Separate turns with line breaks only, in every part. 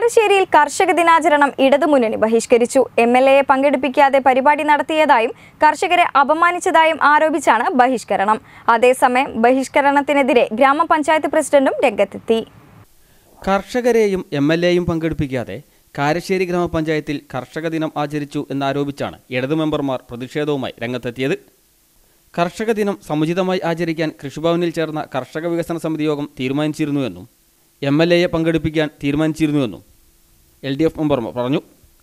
കാരശ്ശേരിയിൽ കർഷക ദിനാചരണം ഇടതുമുന്നണി ബഹിഷ്കരിച്ചു എം എൽ എയെ പങ്കെടുപ്പിക്കാതെ പരിപാടി നടത്തിയതായും കർഷകരെ അപമാനിച്ചതായും ആരോപിച്ചാണ് ബഹിഷ്കരണം അതേസമയം ബഹിഷ്കരണത്തിനെതിരെ ഗ്രാമപഞ്ചായത്ത് പ്രസിഡന്റും രംഗത്തെത്തി
കർഷകരെയും എം എൽ എയും പങ്കെടുപ്പിക്കാതെ കാരശ്ശേരി ഗ്രാമപഞ്ചായത്തിൽ കർഷക ദിനം ആചരിച്ചു എന്നാരോപിച്ചാണ് ഇടതു മെമ്പർമാർ പ്രതിഷേധവുമായി രംഗത്തെത്തിയത് കർഷക ദിനം സമുചിതമായി ആചരിക്കാൻ കൃഷിഭവനിൽ ചേർന്ന കർഷക വികസന സമിതി യോഗം തീരുമാനിച്ചിരുന്നുവെന്നും എം എൽ എയെ പങ്കെടുപ്പിക്കാൻ തീരുമാനിച്ചിരുന്നുവെന്നും എൽ ഡി എഫ് മെമ്പർമാർ പറഞ്ഞു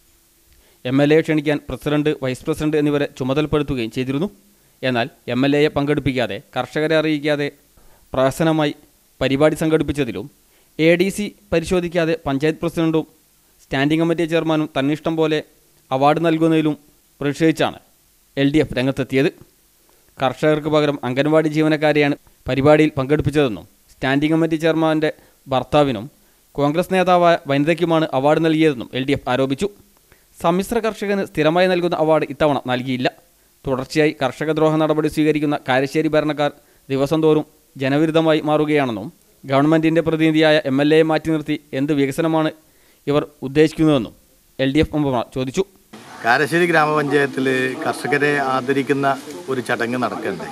എം എൽ എയെ ക്ഷണിക്കാൻ പ്രസിഡന്റ് വൈസ് പ്രസിഡന്റ് എന്നിവരെ ചുമതലപ്പെടുത്തുകയും ചെയ്തിരുന്നു എന്നാൽ എം എൽ എയെ പങ്കെടുപ്പിക്കാതെ കർഷകരെ അറിയിക്കാതെ പ്രഹസനമായി പരിപാടി സംഘടിപ്പിച്ചതിലും എ ഡി സി പരിശോധിക്കാതെ പഞ്ചായത്ത് പ്രസിഡന്റും സ്റ്റാൻഡിംഗ് കമ്മിറ്റി ചെയർമാനും തന്നിഷ്ടം പോലെ അവാർഡ് നൽകുന്നതിലും പ്രതിഷേധിച്ചാണ് എൽ ഡി എഫ് രംഗത്തെത്തിയത് കർഷകർക്ക് പകരം അംഗൻവാടി ജീവനക്കാരെയാണ് പരിപാടിയിൽ പങ്കെടുപ്പിച്ചതെന്നും സ്റ്റാൻഡിംഗ് കമ്മിറ്റി ചെയർമാൻ്റെ ഭർത്താവിനും കോൺഗ്രസ് നേതാവായ വനിതയ്ക്കുമാണ് അവാർഡ് നൽകിയതെന്നും എൽ ഡി എഫ് ആരോപിച്ചു സമ്മിശ്ര കർഷകന് സ്ഥിരമായി നൽകുന്ന അവാർഡ് ഇത്തവണ നൽകിയില്ല തുടർച്ചയായി കർഷകദ്രോഹ നടപടി സ്വീകരിക്കുന്ന കാരശ്ശേരി ഭരണക്കാർ ദിവസം തോറും ജനവിരുദ്ധമായി മാറുകയാണെന്നും ഗവൺമെൻറ്റിൻ്റെ പ്രതിനിധിയായ എം എൽ എയെ മാറ്റി നിർത്തി എന്ത് വികസനമാണ് ഇവർ ഉദ്ദേശിക്കുന്നതെന്നും എൽ ഡി എഫ് മെമ്പർമാർ ചോദിച്ചു
കാരശ്ശേരി ഗ്രാമപഞ്ചായത്തിൽ കർഷകരെ ആദരിക്കുന്ന ഒരു ചടങ്ങ് നടക്കുന്നുണ്ട്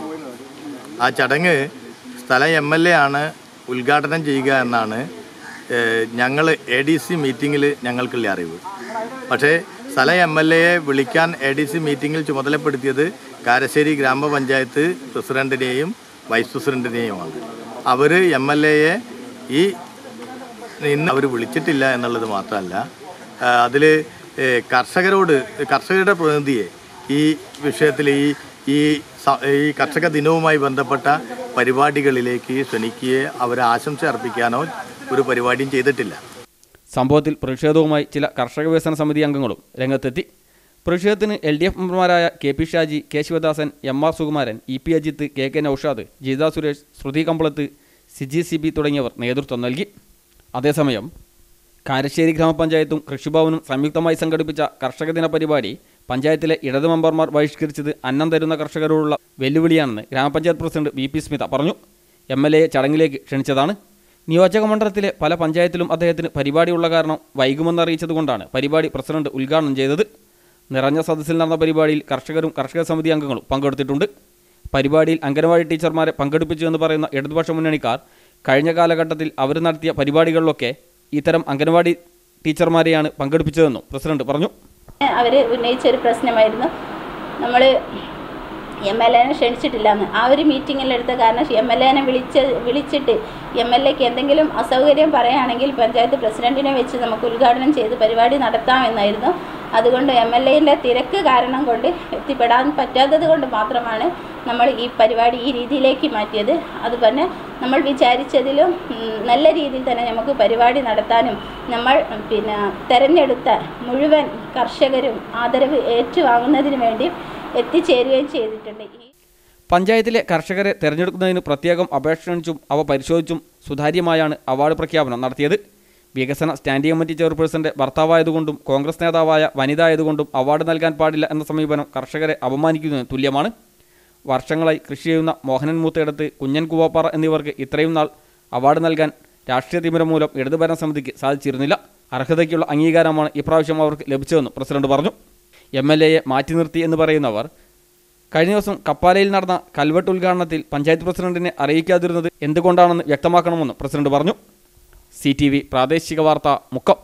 ആ ചടങ്ങ് സ്ഥല എം എൽ എ ആണ് ഉദ്ഘാടനം ചെയ്യുക എന്നാണ് ഞങ്ങൾ എ ഡി സി മീറ്റിങ്ങിൽ ഞങ്ങൾക്കുള്ള അറിവ് പക്ഷേ സ്ഥല എം എൽ എയെ വിളിക്കാൻ എ ഡി സി മീറ്റിങ്ങിൽ ചുമതലപ്പെടുത്തിയത് കാരശ്ശേരി ഗ്രാമപഞ്ചായത്ത് പ്രസിഡന്റിനെയും വൈസ് പ്രസിഡന്റിനെയുമാണ് അവർ എം എൽ എയെ ഈ ഇന്ന് അവർ വിളിച്ചിട്ടില്ല എന്നുള്ളത് മാത്രമല്ല അതിൽ കർഷകരോട് കർഷകരുടെ പ്രതിനിധിയെ ഈ വിഷയത്തിൽ ഈ ഈ സ- ഈ കർഷക ദിനവുമായി ബന്ധപ്പെട്ട പരിപാടികളിലേക്ക് ക്ഷണിക്കുകയോ അവരെ ആശംസ അർപ്പിക്കാനോ ഒരു പരിപാടിയും ചെയ്തിട്ടില്ല
സംഭവത്തിൽ പ്രതിഷേധവുമായി ചില കർഷക വികസന സമിതി അംഗങ്ങളും രംഗത്തെത്തി പ്രതിഷേധത്തിന് എൽ ഡി എഫ് മെമ്പർമാരായ K P Shaji K Sivadasan M R Sukumaran E P Ajith K K Naushad Jeetha Suresh Shruthi Kambalath Siji C B തുടങ്ങിയവർ നേതൃത്വം നൽകി അതേസമയം കാരശ്ശേരി ഗ്രാമപഞ്ചായത്തും കൃഷിഭവനും സംയുക്തമായി സംഘടിപ്പിച്ച കർഷക ദിന പരിപാടി പഞ്ചായത്തിലെ ഇടത് മെമ്പർമാർ ബഹിഷ്കരിച്ചത് അന്നം തരുന്ന കർഷകരോടുള്ള വെല്ലുവിളിയാണെന്ന് ഗ്രാമപഞ്ചായത്ത് പ്രസിഡന്റ് വി പി സ്മിത പറഞ്ഞു എം എൽ എയെ ചടങ്ങിലേക്ക് ക്ഷണിച്ചതാണ് നിയോജക മണ്ഡലത്തിലെ പല പഞ്ചായത്തിലും അദ്ദേഹത്തിന് പരിപാടിയുള്ള കാരണം വൈകുമെന്നറിയിച്ചതുകൊണ്ടാണ് പരിപാടി പ്രസിഡന്റ് ഉദ്ഘാടനം ചെയ്തത് നിറഞ്ഞ സദസ്സിൽ നടന്ന പരിപാടിയിൽ കർഷകരും കർഷക സമിതി അംഗങ്ങളും പങ്കെടുത്തിട്ടുണ്ട് പരിപാടിയിൽ അംഗനവാടി ടീച്ചർമാരെ പങ്കെടുപ്പിച്ചു എന്ന് പറയുന്ന ഇടതുപക്ഷ മുന്നണിക്കാർ കഴിഞ്ഞ കാലഘട്ടത്തിൽ അവർ നടത്തിയ പരിപാടികളിലൊക്കെ ഇത്തരം അംഗനവാടി ടീച്ചർമാരെയാണ് പങ്കെടുപ്പിച്ചതെന്നും പ്രസിഡന്റ് പറഞ്ഞു
അവർ ഉന്നയിച്ച ഒരു പ്രശ്നമായിരുന്നു നമ്മൾ എം എൽ എനെ ക്ഷണിച്ചിട്ടില്ല എന്ന് ആ ഒരു മീറ്റിങ്ങിലെടുത്ത കാരണം എം എൽ എനെ വിളിച്ച് വിളിച്ചിട്ട് എം എൽ എക്ക് എന്തെങ്കിലും അസൗകര്യം പറയുകയാണെങ്കിൽ പഞ്ചായത്ത് പ്രസിഡന്റിനെ വെച്ച് നമുക്ക് ഉദ്ഘാടനം ചെയ്ത് പരിപാടി നടത്താമെന്നായിരുന്നു അതുകൊണ്ട് എം എൽ എൻ്റെ തിരക്ക് കാരണം കൊണ്ട് എത്തിപ്പെടാൻ പറ്റാത്തത് കൊണ്ട് മാത്രമാണ് നമ്മൾ ഈ പരിപാടി ഈ രീതിയിലേക്ക് മാറ്റിയത് അതുപോലെ നമ്മൾ വിചാരിച്ചതിലും ഉം, നല്ല രീതിയിൽ തന്നെ നമുക്ക് പരിപാടി നടത്താനും നമ്മൾ ഉം, പിന്നെ തെരഞ്ഞെടുത്ത മുഴുവൻ കർഷകരും ആദരവ് ഏറ്റുവാങ്ങുന്നതിന് വേണ്ടി എത്തിച്ചേരുകയും ചെയ്തിട്ടുണ്ട് ഈ
പഞ്ചായത്തിലെ കർഷകരെ തെരഞ്ഞെടുക്കുന്നതിന് പ്രത്യേകം അപേക്ഷ ക്ഷണിച്ചും അവ പരിശോധിച്ചും സുതാര്യമായാണ് അവാർഡ് പ്രഖ്യാപനം നടത്തിയത് വികസന സ്റ്റാൻഡിംഗ് കമ്മിറ്റി ചെയർപേഴ്സന്റെ ഭർത്താവായതുകൊണ്ടും കോൺഗ്രസ് നേതാവായ വനിത ആയതുകൊണ്ടും അവാർഡ് നൽകാൻ പാടില്ല എന്ന സമീപനം കർഷകരെ അപമാനിക്കുന്നതിന് തുല്യമാണ് വർഷങ്ങളായി കൃഷി ചെയ്യുന്ന മോഹനൻ മൂത്തയിടത്ത് കുഞ്ഞൻ കുവാപ്പാറ എന്നിവർക്ക് ഇത്രയും നാൾ അവാർഡ് നൽകാൻ രാഷ്ട്രീയ തിമിരം മൂലം ഇടതുഭരണ സമിതിക്ക് സാധിച്ചിരുന്നില്ല അർഹതയ്ക്കുള്ള അംഗീകാരമാണ് ഇപ്രാവശ്യം അവർക്ക് ലഭിച്ചതെന്ന് പ്രസിഡന്റ് പറഞ്ഞു എം എൽ എയെ മാറ്റി നിർത്തി എന്ന് പറയുന്നവർ കഴിഞ്ഞ ദിവസം കപ്പാലയിൽ നടന്ന കൽവെട്ട് ഉദ്ഘാടനത്തിൽ പഞ്ചായത്ത് പ്രസിഡന്റിനെ അറിയിക്കാതിരുന്നത് എന്തുകൊണ്ടാണെന്ന് വ്യക്തമാക്കണമെന്ന് പ്രസിഡന്റ് പറഞ്ഞു സി ടി വി പ്രാദേശിക വാർത്ത മുക്കം